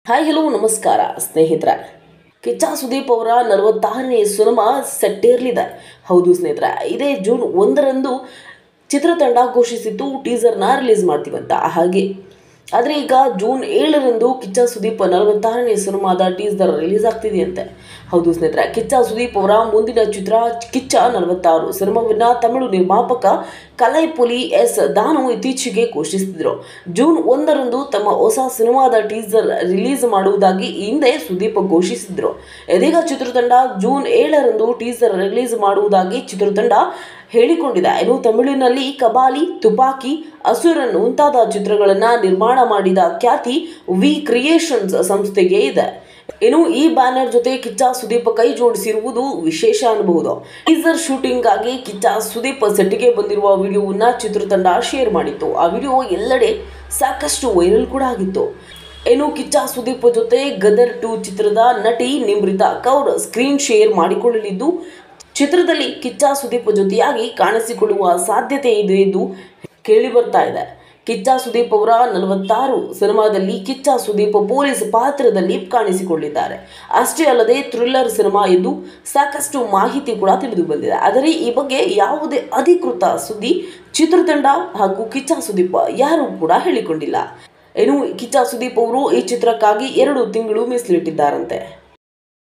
hi hello ನಮಸ್ಕಾರ ಸ್ನೇಹಿತರೆ ಕಿಚ್ಚ ಸುದೀಪ್ ಅವರ ನಲವತ್ತಾರನೇ ಸಿನಿಮಾ ಸೆಟ್ಟೇರ್ಲಿದೆ ಹೌದು ಸ್ನೇಹಿತರೆ ಇದೇ ಜೂನ್ ಒಂದರಂದು ಚಿತ್ರತಂಡ ಘೋಷಿಸಿದ್ದು ಟೀಸರ್ನ ರಿಲೀಸ್ ಮಾಡ್ತೀವಂತ ಹಾಗೆ ಆದರೆ ಈಗ ಜೂನ್ ಏಳರಂದು ಕಿಚ್ಚ ಸುದೀಪ್ ನಲವತ್ತಾರನೇ ಸಿನಿಮಾದ ಟೀಸರ್ ರಿಲೀಸ್ ಆಗ್ತಿದೆಯಂತೆ ಹೌದು ಸ್ನೇಹಿತರೆ ಕಿಚ್ಚ ಸುದೀಪ್ ಅವರ ಮುಂದಿನ ಚಿತ್ರ ಕಿಚ್ಚ ನಲವತ್ತಾರು ಸಿನಿಮಾವನ್ನ ತಮಿಳು ನಿರ್ಮಾಪಕ ಕಲೈಪುಲಿ ಎಸ್ ದಾನು ಇತ್ತೀಚೆಗೆ ಘೋಷಿಸಿದ್ರು ಜೂನ್ ಒಂದರಂದು ತಮ್ಮ ಹೊಸ ಸಿನಿಮಾದ ಟೀಸರ್ ರಿಲೀಸ್ ಮಾಡುವುದಾಗಿ ಈ ಹಿಂದೆ ಸುದೀಪ್ ಘೋಷಿಸಿದ್ರು ಇದೀಗ ಚಿತ್ರತಂಡ ಜೂನ್ ಏಳರಂದು ಟೀಸರ್ ರಿಲೀಸ್ ಮಾಡುವುದಾಗಿ ಚಿತ್ರತಂಡ ಹೇಳಿಕೊಂಡಿದೆ ಇನ್ನು ತಮಿಳಿನಲ್ಲಿ ಕಬಾಲಿ ತುಪಾಕಿ ಅಸುರನ್ ಮುಂತಾದ ಚಿತ್ರಗಳನ್ನು ನಿರ್ಮಾಣ ಮಾಡಿದ ಖ್ಯಾತಿ ವಿ ಕ್ರಿಯೇಷನ್ಸ್ ಸಂಸ್ಥೆಗೆ ಇದೆ ಇನ್ನು ಈ ಬ್ಯಾನರ್ ಜೊತೆ ಕಿಚ್ಚ ಸುದೀಪ್ ಕೈ ಜೋಡಿಸಿರುವುದು ವಿಶೇಷ ಅನ್ನಬಹುದು ಟೀಸರ್ ಶೂಟಿಂಗ್ ಆಗಿ ಕಿಚ್ಚ ಸುದೀಪ್ ಸೆಟ್ಗೆ ಬಂದಿರುವ ವಿಡಿಯೋವನ್ನ ಚಿತ್ರತಂಡ ಶೇರ್ ಮಾಡಿತ್ತು ಆ ವಿಡಿಯೋ ಎಲ್ಲೆಡೆ ಸಾಕಷ್ಟು ವೈರಲ್ ಕೂಡ ಆಗಿತ್ತು ಇನ್ನು ಕಿಚ್ಚ ಸುದೀಪ್ ಜೊತೆ ಗದರ್ ಟು ಚಿತ್ರದ ನಟಿ ನಿಮ್ರಿತಾ ಕೌರ್ ಸ್ಕ್ರೀನ್ ಶೇರ್ ಮಾಡಿಕೊಳ್ಳಲಿದ್ದು ಚಿತ್ರದಲ್ಲಿ ಕಿಚ್ಚ ಸುದೀಪ್ ಜೊತೆಯಾಗಿ ಕಾಣಿಸಿಕೊಳ್ಳುವ ಸಾಧ್ಯತೆ ಇದೆ ಎಂದು ಕೇಳಿ ಬರ್ತಾ ಇದೆ ಕಿಚ್ಚ ಸುದೀಪ್ ಅವರ ನಲವತ್ತಾರು ಸಿನಿಮಾದಲ್ಲಿ ಕಿಚ್ಚ ಸುದೀಪ್ ಪೊಲೀಸ್ ಪಾತ್ರದಲ್ಲಿ ಕಾಣಿಸಿಕೊಂಡಿದ್ದಾರೆ ಅಷ್ಟೇ ಅಲ್ಲದೆ ಥ್ರಿಲ್ಲರ್ ಸಿನಿಮಾ ಎಂದು ಸಾಕಷ್ಟು ಮಾಹಿತಿ ಕೂಡ ತಿಳಿದು ಬಂದಿದೆ ಆದರೆ ಈ ಬಗ್ಗೆ ಯಾವುದೇ ಅಧಿಕೃತ ಸುದ್ದಿ ಚಿತ್ರತಂಡ ಹಾಗೂ ಕಿಚ್ಚ ಸುದೀಪ್ ಯಾರೂ ಕೂಡ ಹೇಳಿಕೊಂಡಿಲ್ಲ ಇನ್ನು ಕಿಚ್ಚ ಸುದೀಪ್ ಅವರು ಈ ಚಿತ್ರಕ್ಕಾಗಿ ಎರಡು ತಿಂಗಳು ಮೀಸಲಿಟ್ಟಿದ್ದಾರಂತೆ